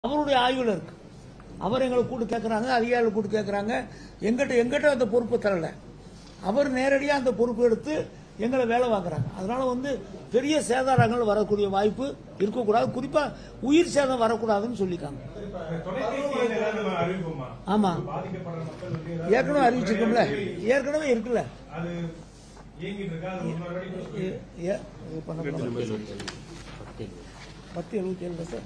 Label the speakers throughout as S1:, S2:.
S1: அவருடைய ஆய்வில் இருக்கு அவர் எங்களை கூட்டு கேட்குறாங்க அதிகாரிகள் கூட்டு கேட்குறாங்க எங்கிட்ட எங்கிட்ட அந்த பொறுப்பு தரல அவர் நேரடியாக அந்த பொறுப்பு எடுத்து எங்களை வேலை வாங்குறாங்க அதனால வந்து பெரிய சேதாரங்கள் வரக்கூடிய வாய்ப்பு இருக்கக்கூடாது குறிப்பா உயிர் சேதம் வரக்கூடாதுன்னு சொல்லியிருக்காங்க
S2: தொலைபேசியில் ஏதாவது நம்ம அறிவிப்போமா
S1: ஆமா
S2: பாதிக்கப்படுற மக்கள் வந்து ஏதாவது
S1: ஏற்கனவே அறிவிச்சிருக்கோம்ல ஏற்கனவே இருக்குல்ல
S2: அது இயங்கிட்டு இருக்கா அது இன்னொரு வாட்டி
S1: ஏ- ஏ- இது பண்ணக்கூடாது. பத்து எழுபத்தி ஏழு சார்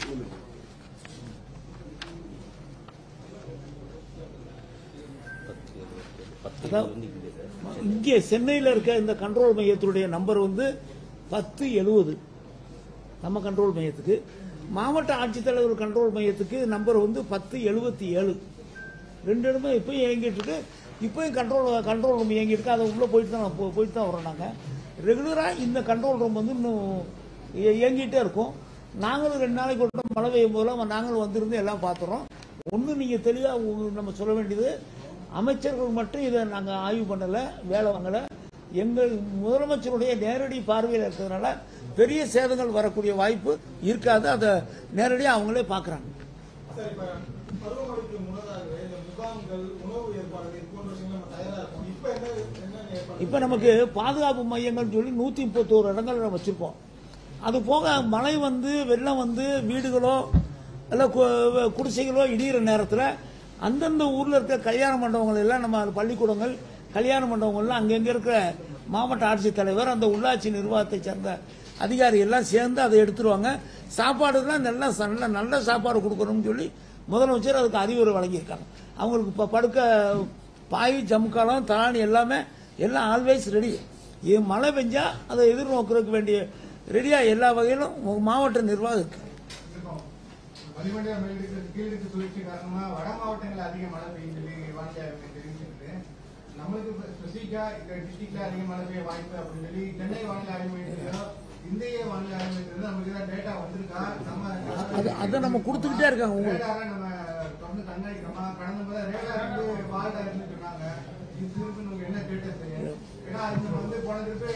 S1: அதாவது இங்கே சென்னையில் இருக்க இந்த கண்ட்ரோல் மையத்தினுடைய நம்பர் வந்து பத்து எழுபது நம்ம கண்ட்ரோல் மையத்துக்கு மாவட்ட ஆட்சித்தலைவர் கண்ட்ரோல் மையத்துக்கு நம்பர் வந்து பத்து எழுபத்தி ஏழு ரெண்டு இடமே இப்பயும் இயங்கிட்டு இருக்கு இப்பயும் கண்ட்ரோல் கண்ட்ரோல் ரூம் இயங்கிட்டு இருக்கு அதை உள்ள போயிட்டு தான் போ- போயிட்டு தான் வரோம் நாங்கள் ரெகுலராக இந்த கண்ட்ரோல் ரூம் வந்து இன்னும் இய- இயங்கிட்டே இருக்கும் நாங்களும் ரெண்டு நாளைக்கு ஒரு மழை பெய்யும் போதெல்லாம் நாங்களும் வந்திருந்து எல்லாம் பார்த்துறோம் ஒன்று நீங்கள் தெளிவாக நம்ம சொல்ல வேண்டியது அமைச்சர்கள் மட்டும் இதை நாங்கள் ஆய்வு பண்ணலை வேலை வாங்கலை எங்கள் முதலமைச்சருடைய நேரடி பார்வையில் இருக்கிறதுனால பெரிய சேதங்கள் வரக்கூடிய வாய்ப்பு இருக்காது அதை நேரடியாக அவங்களே பார்க்குறாங்க
S3: சார் இப்ப பருவமழைக்கு முன்னதாகவே இந்த முகாம்கள் உணவு ஏற்பாடுகள் இது போன்ற விஷயங்கள் நம்ம தயாரா இருக்கும் இப்ப என்ன என்ன ஏற்பாடு
S1: இப்போ நமக்கு பாதுகாப்பு மையங்கள்னு சொல்லி நூற்றி முப்பத்தோரு இடங்கள் நம்ம வச்சுருப்போம் அது போக மழை வந்து வெள்ளம் வந்து வீடுகளோ இல்லை கு- குடிசைகளோ இடிகிற நேரத்தில் அந்தந்த ஊரில் இருக்க கல்யாண மண்டபங்கள் எல்லாம் நம்ம அது பள்ளிக்கூடங்கள் கல்யாண மண்டபங்கள்லாம் அங்கங்கே இருக்கிற மாவட்ட ஆட்சித்தலைவர் அந்த உள்ளாட்சி நிர்வாகத்தை சேர்ந்த அதிகாரி எல்லாம் சேர்ந்து அதை எடுத்துருவாங்க சாப்பாடுலாம் நல்ல நல்ல நல்ல சாப்பாடு கொடுக்கணும்னு சொல்லி முதலமைச்சர் அதுக்கு அறிவுரை வழங்கியிருக்காங்க அவங்களுக்கு இப்போ படுக்க பாய் ஜம்காலம் தலானி எல்லாமே எல்லாம் ஆல்வேஸ் ரெடி இது மழை பெஞ்சா அதை எதிர்நோக்கிறதுக்கு வேண்டிய ரெடியா எல்லா வகையிலும் உங்க மாவட்ட நிர்வாகம் இருக்கு
S3: இருக்கும் வளிமண்டல மேலடுக்கு கீழடுக்கு சுழற்சி காரணமா வட மாவட்டங்கள்ல அதிக மழை பெய்யும் சொல்லி வானிலை ஆய்வு தெரிவிச்சிருக்கு நம்மளுக்கு ஸ்பெசிஃபிக்கா இந்த டிஸ்ட்ரிக்ட்ல அதிக மழை பெய்ய வாய்ப்பு அப்படின்னு சொல்லி சென்னை வானிலை ஆய்வு மையத்திலயோ இந்திய வானிலை ஆய்வு மையத்திலயோ நமக்கு ஏதாவது டேட்டா வந்திருக்கா
S1: அது
S3: நம்ம
S1: அதை நம்ம கொடுத்துக்கிட்டே இருக்காங்க உங்களுக்கு
S3: ரேடாரை நம்ம தொடர்ந்து கண்காணிக்கிறோமா கடந்த முறை ரேடார் வந்து ஃபால்ட் ஆயிருன்னு சொன்னாங்க இது திருப்பி நமக்கு என்ன ஸ்டேட்டஸ் தெரியும் ஏன்னா அது வந்து போன திருப்பி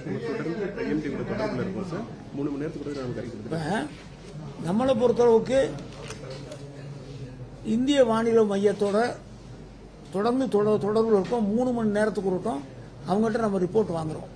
S4: ஐஎம்டி கூட தொடர்பில் இருக்கும் சார் மூணு மணி நேரத்துக்கு கூட நமக்கு அறிக்கை
S1: இப்ப நம்மளை பொறுத்தளவுக்கு இந்திய வானிலை மையத்தோட தொடர்ந்து தொட- தொடர்பில் இருக்கோம் மூணு மணி நேரத்துக்கு இருக்கட்டும் அவங்ககிட்ட நம்ம ரிப்போர்ட் வாங்குறோம்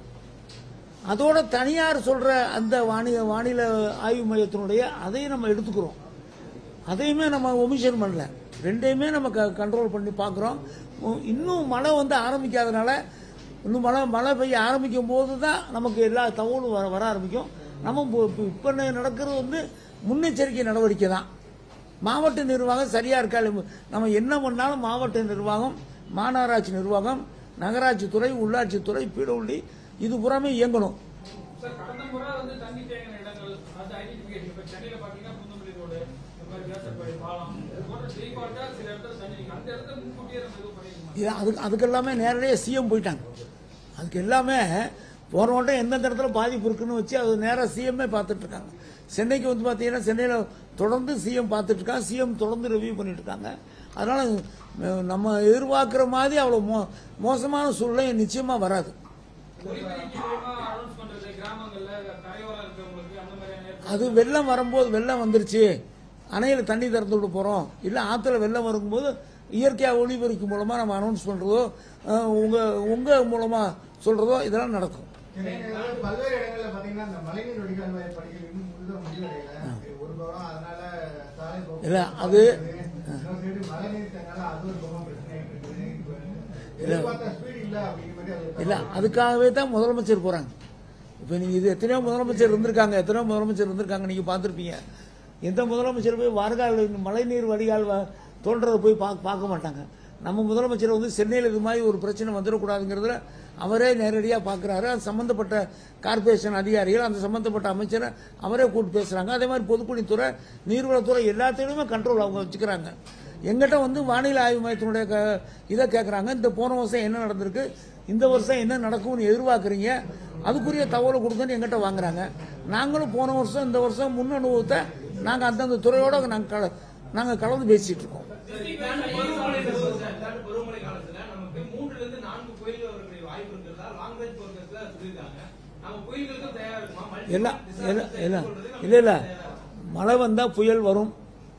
S1: அதோட தனியார் சொல்ற அந்த வானிலை வானிலை ஆய்வு மையத்தினுடைய அதையும் நம்ம எடுத்துக்கிறோம் அதையுமே நம்ம ஒமிஷன் பண்ணல ரெண்டையுமே நம்ம கண்ட்ரோல் பண்ணி பார்க்குறோம் இன்னும் மழை வந்து ஆரம்பிக்காதனால இன்னும் மழை மழை பெய்ய ஆரம்பிக்கும் போது தான் நமக்கு எல்லா தகவலும் வர வர ஆரம்பிக்கும் நம்ம இப்போ நடக்கிறது வந்து முன்னெச்சரிக்கை நடவடிக்கை தான் மாவட்ட நிர்வாகம் சரியா இருக்கா இல்லையா? நம்ம என்ன பண்ணாலும் மாவட்ட நிர்வாகம் மாநகராட்சி நிர்வாகம் நகராட்சி துறை உள்ளாட்சி துறை பிடபிள்யூடி இது புறாமே இயங்கணும்
S5: சார் கடந்த முறை வந்து தண்ணி தேங்கின இடங்கள் அது ஐடென்டிஃபிகேஷன் இப்ப சென்னையில பாத்தீங்கன்னா குந்தமல்லி ரோடு இந்த மாதிரி வியாசப்படி பாலம் இது போன்ற டீபால்ட்டா சில இடத்துல தண்ணி நிக்கும். அந்த இடத்துல முன்கூட்டியே நம்ம எதுவும் பண்ணிருக்கோம்
S1: இது அதுக்கு அதுக்கெல்லாமே நேரடியாக சிஎம் போயிட்டாங்க அதுக்கு எல்லாமே போன வட்டம் எந்தெந்த இடத்துல பாதிப்பு இருக்குன்னு வச்சு அது நேராக சிஎம்மே பார்த்துட்டு இருக்காங்க சென்னைக்கு வந்து பார்த்தீங்கன்னா சென்னையில் தொடர்ந்து சிஎம் பார்த்துட்டு இருக்காங்க சிஎம் தொடர்ந்து ரிவ்யூ பண்ணிட்டு இருக்காங்க அதனால அஹ், நம்ம எதிர்பார்க்குற மாதிரி அவ்வளோ மோ மோசமான சூழ்நிலை நிச்சயமாக வராது
S5: ஒலிபெருக்கி மூலமா அனௌன்ஸ் பண்றது கிராமங்கள்ல கரையோரம் இருக்கிறவங்களுக்கு அந்த மாதிரியான ஏற்பாடு
S1: அது வெள்ளம் வரும்போது வெள்ளம் வந்துருச்சு அணையில் தண்ணி திறந்து விட போகிறோம் இல்லை ஆற்றுல வெள்ளம் வரும்போது இயற்கையாக ஒளிபெருக்கி மூலமாக நம்ம அனௌன்ஸ் பண்ணுறதோ உங்கள் உங்கள் மூலமாக சொல்கிறதோ இதெல்லாம் நடக்கும்
S3: சென்னையில பல்வேறு இடங்கள்ல பாத்தீங்கன்னா இந்த மழைநீர் வடிகால் வாரிய பணிகள் இன்னும் முழுதாக முடிவடையல இது ஒரு பக்கம் அதனால சாலை போக்குவரத்து
S1: இல்ல, அது-
S3: இன்னொரு சைடு மழைநீர் தேங்கால அது ஒரு பக்கம் பிரச்சனை இருக்குது இப்ப எதிர்பார்த்த ஸ்பீட் இல்ல அப்படிங்கிற மாதிரி அது ஒரு
S1: இல்லை அதுக்காகவே தான் முதலமைச்சர் போகிறாங்க இப்போ நீங்கள் இது எத்தனையோ முதலமைச்சர் இருந்திருக்காங்க எத்தனையோ முதலமைச்சர் இருந்திருக்காங்க நீங்கள் பார்த்துருப்பீங்க எந்த முதலமைச்சர் போய் வார்கால் மழைநீர் வடிகால் வ- தோன்றதை போய் பார்க்க பார்க்க மாட்டாங்க நம்ம முதலமைச்சர் வந்து சென்னையில் இது மாதிரி ஒரு பிரச்சனை வந்துடக்கூடாதுங்கிறதுல அவரே நேரடியாக பார்க்குறாரு அது சம்மந்தப்பட்ட கார்ப்பரேஷன் அதிகாரிகள் அந்த சம்மந்தப்பட்ட அமைச்சரை அவரே கூப்பிட்டு பேசுகிறாங்க அதே மாதிரி பொதுப்பணித்துறை நீர்வளத்துறை எல்லாத்தையுமே கண்ட்ரோல் அவங்க வச்சுக்கிறாங்க எங்கிட்ட வந்து வானிலை ஆய்வு மையத்தினுடைய க- இதை கேட்குறாங்க இந்த போன வருஷம் என்ன நடந்திருக்கு இந்த வருஷம் என்ன நடக்கும்னு எதிர்பார்க்குறீங்க அதுக்குரிய தகவலை கொடுங்கன்னு எங்கிட்ட வாங்குறாங்க நாங்களும் போன வருஷம் இந்த வருஷம் முன் அனுபவத்தை நாங்கள் அந்தந்த துறையோட நாங்கள் நாங்கள் கலந்து பேசிட்டு இருக்கோம்
S5: பருவமழை காலத்துல நமக்கு மூன்றுல இருந்து நான்கு கோயில்கள் வரக்கூடிய வாய்ப்பு இருக்கிறதா லாங் ரேஞ்ச் போர்க்கஸ்ல சொல்லியிருக்காங்க நம்ம கோயில்களுக்கும் தயாரா இருக்குமா
S1: எல்லாம் எல்லாம் எல்லாம் இல்லை இல்லை மழை வந்தால் புயல் வரும்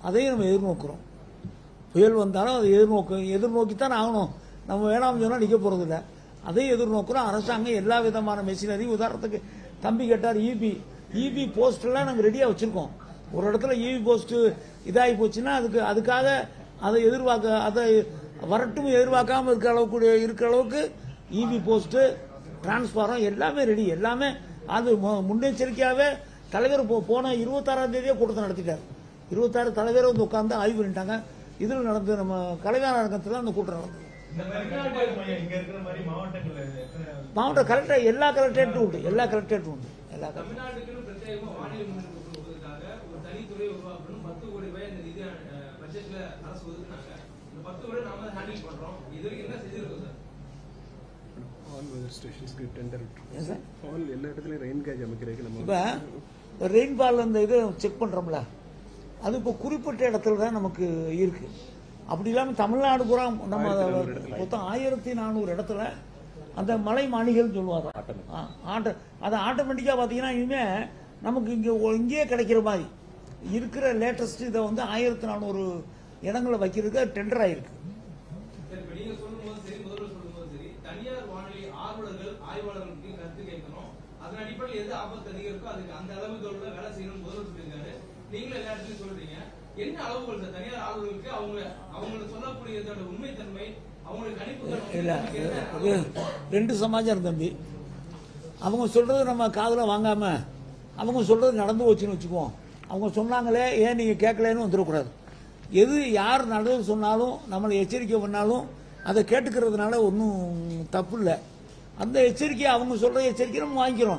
S1: அதையும் நம்ம எதிர்நோக்குறோம் புயல் வந்தாலும் அதை எதிர்நோக்க எதிர்நோக்கித்தான் ஆகணும் நம்ம வேணாம்னு சொன்னால் நிற்க போகிறதில்ல அதையும் எதிர்நோக்குறோம் அரசாங்கம் எல்லா விதமான மெஷினரி உதாரணத்துக்கு தம்பி கேட்டார் இபி இபி போஸ்டெல்லாம் நாங்கள் ரெடியாக வச்சுருக்கோம் ஒரு இடத்துல இபி போஸ்ட்டு இதாகி போச்சுன்னா அதுக்கு அதுக்காக அதை எதிர்பார்க்க அதை வரட்டும் எதிர்பார்க்காம இருக்கிற அளவுக்கு இருக்கிற அளவுக்கு இபி போஸ்ட்டு டிரான்ஸ்பாரம் எல்லாமே ரெடி எல்லாமே அது மு- முன்னெச்சரிக்கையாகவே தலைவர் போ- போன இருபத்தாறாம் தேதியே கூட்டத்தை நடத்திட்டார் இருபத்தாறு தலைவரை வந்து உட்கார்ந்து ஆய்வு பண்ணிட்டாங்க இதில் நடந்து நம்ம கலைவாணர் அரங்கத்தில் அந்த கூட்டம் நடந்தது
S2: இந்த மாதிரி கட்டுப்பாடு மையம் இங்க இருக்கிற மாதிரி மாவட்டங்கள்ல எத்தனை
S1: மாவட்ட கலெக்டர் எல்லா கலெக்டரேட்டும் உண்டு எல்லா கலெக்டரேட்டும் உண்டு எல்லா கலெக்டர்
S5: தமிழ்நாட்டுக்குன்னு பிரத்யேகமா வானிலை முன்னெடுப்பு கொடுப்பதற்காக ஒரு தனித்துறை உருவாக்கணும் பத்து கோடி ரூபாய் இந்த நிதி அஹ், பட்ஜெட்ல அரசு ஒதுக்குனாங்க இந்த பத்து கோடி நாம ஹேண்டில் பண்றோம் இது வரைக்கும் என்ன செஞ்சிருக்கோம் சார்
S4: ஆல் வெதர் ஸ்டேஷன்ஸ்க்கு டெண்டர்
S1: ஏன் சார்
S4: ஆல் எல்லா இடத்துலையும் ரெயின் கேஜ் அமைக்கிறதுக்கு நம்ம
S1: இப்போ ரெயின்பால் அந்த இதை செக் பண்ணுறோம்ல அது இப்போ குறிப்பிட்ட இடத்துல தான் நமக்கு இருக்கு அப்படி இல்லாமல் தமிழ்நாடு பூரா நம்ம மொத்தம் ஆயிரத்தி நானூறு இடத்துல அந்த மலை மாளிகைன்னு சொல்லுவாங்க ஆ, ஆட்ட அது ஆட்டோமேட்டிக்காக பார்த்தீங்கன்னா இனிமேல் நமக்கு இங்கே இங்கேயே கிடைக்கிற மாதிரி இருக்கிற லேட்டஸ்ட் இதை வந்து ஆயிரத்தி நானூறு இடங்களை வைக்கிறதுக்கு டெண்டர் ஆயிருக்கு
S5: சரி இப்ப நீங்க சொல்லும்போது சரி முதல்வர் சொல்லும்போது சரி தனியார் வானிலை ஆர்வலர்கள் ஆய்வாளர்களுக்கு கருத்து கேட்கணும் அதன் அடிப்படையில் எது ஆபத்து அதிகம் இருக்கோ அதுக்கு அந்த அளவுக்கு உள்ள வேலை செய்யணும்னு முதல்வர் சொல்லியிருக்காரு நீங்களும் எல்லா இடத்துலயும் சொல்றீங்க என்ன அளவுகள் சார் தனியார் ஆர்வலர்களுக்கு அவங்க அவங்களுக்கு சொல்லக்கூடியதோட உண்மைத்தன்மை அவங்களுக்கு கணிப்புகள்
S1: இல்லை
S5: என்ன
S1: இது ரெண்டு சமாச்சாரம் தம்பி அவங்க சொல்றது நம்ம காதில் வாங்காம அவங்க சொல்றது நடந்து போச்சுன்னு வச்சுக்குவோம் அவங்க சொன்னாங்களே ஏன் நீங்கள் கேட்கலன்னு வந்துடக்கூடாது எது யார் நல்லது சொன்னாலும் நம்மளை எச்சரிக்கை பண்ணாலும் அதை கேட்டுக்கிறதுனால ஒன்றும் தப்பு இல்லை அந்த எச்சரிக்கையை அவங்க சொல்கிற எச்சரிக்கை நம்ம வாங்கிக்கிறோம்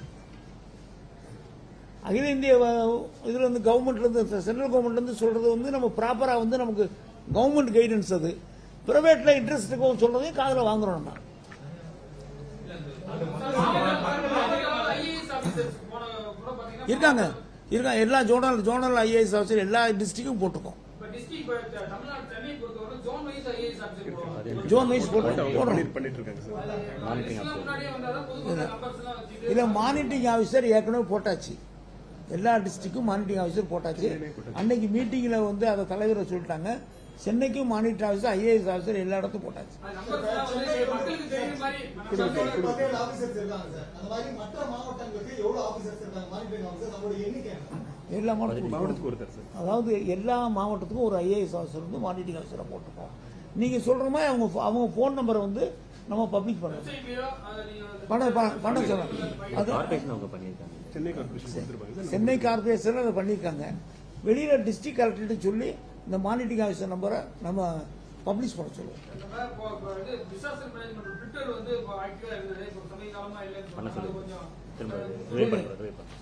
S1: அகில இந்திய இதில் வந்து கவர்மெண்ட்லேருந்து சென்ட்ரல் கவர்மெண்ட்லேருந்து சொல்கிறது வந்து நம்ம ப்ராப்பராக வந்து நமக்கு கவர்மெண்ட் கைடன்ஸ் அது ப்ரைவேட்டில் இன்ட்ரெஸ்ட்டுக்கும் சொல்கிறதையும் காதில் வாங்குறோம் நம்ம
S5: ஐஏஎஸ் ஆபீசர்ஸ் போன கூட பாத்தீங்கன்னா
S1: இருக்காங்க இருக்காங்க எல்லா ஜோனல் ஜோனல் ஐஏஎஸ் ஆஃபீஸர் எல்லா டிஸ்ட்ரிக்டும் போட்டிருக்கோம்
S5: இப்ப டிஸ்ட்ரிக்ட் தமிழ்நாடு சென்னை பொறுத்தவரை ஜோன் வைஸ் ஐஏஎஸ் ஆபீசர் போடுவாங்க
S1: ஜோன் வைஸ் போட்டு போடுறோம்
S4: பண்ணிட்டு பண்ணிட்டு இருக்காங்க சார்
S5: எலெக்ஷனுக்கு முன்னாடியே வந்தாதான் பொதுமக்கள் நம்பர்ஸ் எல்லாம் வச்சுட்டு
S1: இதில் மானிட்டரிங் ஆஃபீஸர் ஏற்கனவே போட்டாச்சு எல்லா டிஸ்ட்ரிக்டும் மானிட்டரிங் ஆஃபீஸர் போட்டாச்சு அன்னைக்கு மீட்டிங்கில் வந்து அதை தலைவரை சொல்லிட்டாங்க சென்னைக்கும் மானிட்டர் ஆஃபீஸர் ஐஏஎஸ் ஆஃபீஸர் எல்லா இடத்தும் போட்டாச்சு
S5: அது நம்பர்ஸ் எல்லாம் வந்து மக்களுக்கு தெரியுற மாதிரி மக்களுக்கு
S6: பதினேழு ஆபீசர்ஸ் இருக்காங்க சார் அந்த மாதிரி மற்ற மாவட்டங்களுக்கு எவ்வளவு ஆபீசர்ஸ் இருக்காங்க மானிட்டரிங் ஆபீசர் நம்மளுடைய எண்ணிக்கை என்ன?
S1: எல்லா மாவட்டத்துக்கும்
S4: மாவட்டத்துக்கு ஒருத்தர் சார்
S1: அதாவது எல்லா மாவட்டத்துக்கும் ஒரு ஐஏஎஸ் ஆஃபீஸர் வந்து மானிட்டரிங் ஆஃபீஸரை போட்டிருக்கோம் நீங்கள் சொல்கிற மாதிரி அவங்க அவங்க ஃபோன் நம்பரை வந்து நம்ம பப்ளிக் பண்ணணும்
S5: வெப்சைட்லயோ அதை நீங்க
S1: பண்ண ப- பண்ண சொல்லலாம் அது
S7: கார்பரேஷன் அவங்க பண்ணியிருக்காங்க
S4: சென்னை கார்பரேஷன் கொடுத்துருப்பாங்க சார்
S1: சென்னை கார்பரேஷன் அதை பண்ணியிருக்காங்க வெளியில் டிஸ்ட்ரிக்ட் கலெக்டர்கிட்ட சொல்லி இந்த மானிட்டரிங் ஆஃபீஸர் நம்பரை நம்ம பப்ளிஷ் பண்ண சொல்லுவோம்
S5: இந்த மாதிரி இப்போ- இப்போ இது disaster management ட்விட்டர் வந்து இப்போ active ஆ இருக்குது. இப்போ சமீப காலமா இல்லைன்னு
S7: பண்ண
S5: சொன்னாங்க. அது
S7: சொல்லு
S5: கொஞ்சம்
S7: திரும்ப
S5: அஹ்,
S7: ரிவே பண்ணுறேன் ரிவே பண்ணுறேன்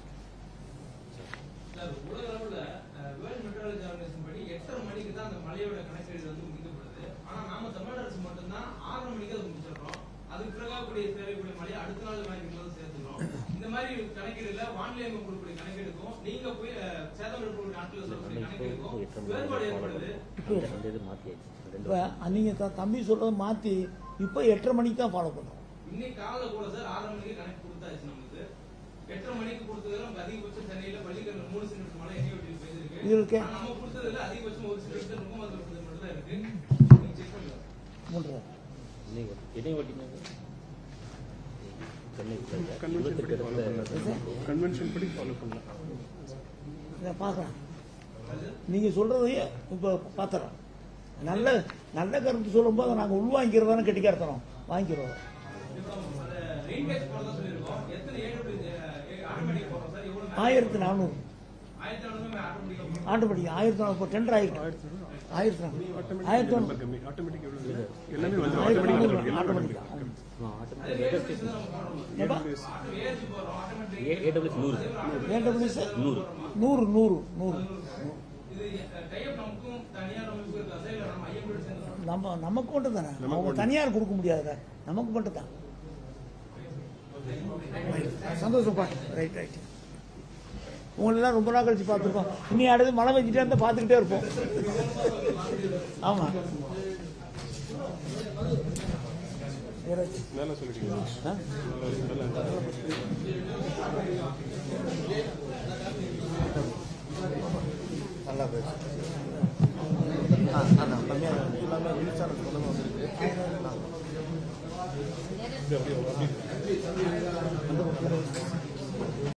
S5: சார், உலக அளவுல வேர்ல்ட் மெட்ராலஜி ஆர்கனைசேஷன் படி எட்டரை மணிக்கு தான் அந்த மழையோட கணக்கீடு வந்து முடிக்கப்படுது ஆனா நாம தமிழ் அரசு மட்டும்தான் ஆறரை மணிக்கு அதை முடிச்சிடுறோம் அதுக்கு பிறகு கூடிய தேவைக்கூடிய மழையை அடுத்த நாள் வாங்கி போது சேர்த்துக்கிறோம் இந்த மாதிரி கணக்கீடுல வானிலை அமைப்பு கொடுக்கக்கூடிய கணக்கீடுக்கும் நீங்க போய் அஹ், சேதம் இருக்கக்கூடிய நாட்டில் சொல்லக்கூடிய கணக்கீடுக்கும் வேறுபாடு ஏற்படுது
S7: அந்த இது மாற்றியாச்சு ரெண்டு
S1: இப்போ நீங்கள் த தம்பி சொல்கிறத மாற்றி இப்போ எட்டரை மணிக்கு தான் ஃபாலோ பண்ணுறோம்
S5: இன்னைக்கு காலைல கூட சார் ஆறரை மணிக்கு கணக்கு கொடுத்தாச்சு நமக்கு எட்டரை மணிக்கு கொடுத்ததுல நமக்கு அதிகபட்சம் சென்னையில பள்ளிக்கரண மூணு சென்டிமீட்டர் மழை எண்ணி வெட்டி பெய்திருக்கு
S1: இது இருக்கே.
S5: ஆனா நம்ம கொடுத்ததுல அதிகபட்சம் ஒரு சென்டிமீட்டர் ரொம்ப மட்டும் தான் இருக்கு நீங்க செக் பண்ணுங்க
S1: மூன்றரை
S7: இன்னைக்கு எதையும் ஓட்டினாங்க சென்னை
S4: கன்வென்ஷன் படி
S7: இருபத்தெட்டு
S4: ஃபாலோ
S7: இடத்துல
S4: பண்ணலாம் கன்வென்ஷன் படி ஃபாலோ பண்ணலாம்
S1: இதை பார்க்கலாம் நீங்கள் சொல்கிறதையும் இப்போ பார்த்துறோம் நல்ல நல்ல கருத்து சொல்லும்போது நாங்கள் உள்வாங்கிக்கிறதானே கெட்டிக்காரத்தனம் வாங்கிக்கிறோம்
S5: அந்த ரெயின் கேஸ் போறதா சொல்லியிருக்கோம் எத்தனை ஏழு ஆட்டோமேட்டிக் போறோம் சார் எவ்வளவு
S1: ஆயிரத்தி நானூறு
S5: ஆயிரத்தி நானூறு ஆட்டோமேட்டிக்
S1: ஆட்டோமேட்டிக் ஆயிரத்தி நானூறு இப்போ டெண்டர் ஆயிருக்கு ஆயிரத்தி நானூறு ஆயிரத்தி நானூறு
S4: நம்பர் கம்மி ஆட்டோமேட்டிக் எவ்வளவு எல்லாமே வந்து
S1: ஆயிரத்தி
S4: ஆட்டோமேட்டிக்
S1: நானூறு
S4: எல்லாமே
S1: ஆட்டோமேட்டிக்
S7: ஆட்டோமேட்டிக்
S1: ஏப்பா
S5: ஏஜ் போறோம் ஆட்டோமேட்டிக்
S7: ஏடபிள்யூஎஸ் நூறு
S1: ஏடபிள்யூஎஸ்
S7: நூறு
S1: நூறு நூறு நூறு
S5: இது டைப் நமக்கும் தனியார் அமைப்பு இருக்கா சார் இல்ல நம்ம ஐஎம் சேர்ந்து
S1: நம்ம நமக்கு மட்டும் தானே அவங்க தனியார் கொடுக்க முடியாதுல்ல நமக்கு மட்டும் தான் சந்தோஷப்பா ரைட் ரைட் உங்களெல்லாம் ரொம்ப நாள் கழிச்சு பார்த்துருக்கோம் இனி அடுத்து மழை பெஞ்சிட்டே இருந்தால் பார்த்துக்கிட்டே இருப்போம் ஆமாம்
S4: மேலே சொல்லிட்டீங்க
S1: ஆ
S4: மேலே
S8: நல்லா போயிடுச்சு ஆ அதான் கம்மியாக எல்லாமே ரிலீஸ் ஆனது கொண்டு வந்துருக்கு அந்த பக்கம்